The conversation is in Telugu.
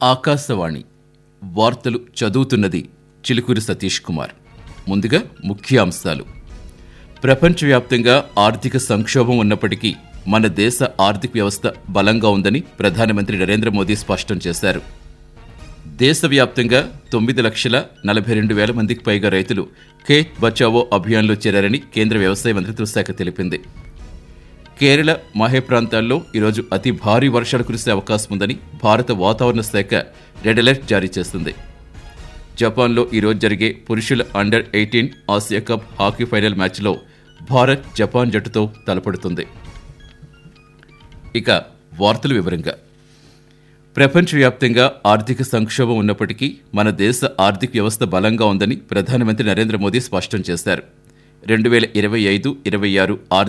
ఆకాశవాణి వార్తలు చదువుతున్నది చిలుకూరి సతీష్ కుమార్ ముందుగా ముఖ్యాంశాలు ప్రపంచవ్యాప్తంగా ఆర్థిక సంక్షోభం ఉన్నప్పటికీ మన దేశ ఆర్థిక వ్యవస్థ బలంగా ఉందని ప్రధానమంత్రి నరేంద్ర మోదీ స్పష్టం చేశారు దేశవ్యాప్తంగా తొమ్మిది లక్షల నలభై రెండు వేల మందికి పైగా రైతులు ఖేత్ బచావో అభియాన్లో చేరారని కేంద్ర వ్యవసాయ మంత్రిత్వ శాఖ తెలిపింది కేరళ మహే ప్రాంతాల్లో ఈరోజు అతి భారీ వర్షాలు కురిసే అవకాశం ఉందని భారత వాతావరణ శాఖ రెడ్ అలర్ట్ జారీ చేసింది జపాన్లో ఈరోజు జరిగే పురుషుల under eighteen Asia cup hockey final మ్యాచ్లో భారత్ జపాన్ జట్టుతో తలపడుతుంది ఇక వార్తల వివరంగా ప్రపంచవ్యాప్తంగా ఆర్థిక సంక్షోభం ఉన్నప్పటికీ మన దేశ ఆర్థిక వ్యవస్థ బలంగా ఉందని ప్రధానమంత్రి నరేంద్ర మోదీ స్పష్టం చేశారు రెండు వేల ఇరవై ఐదు ఇరవై ఆరు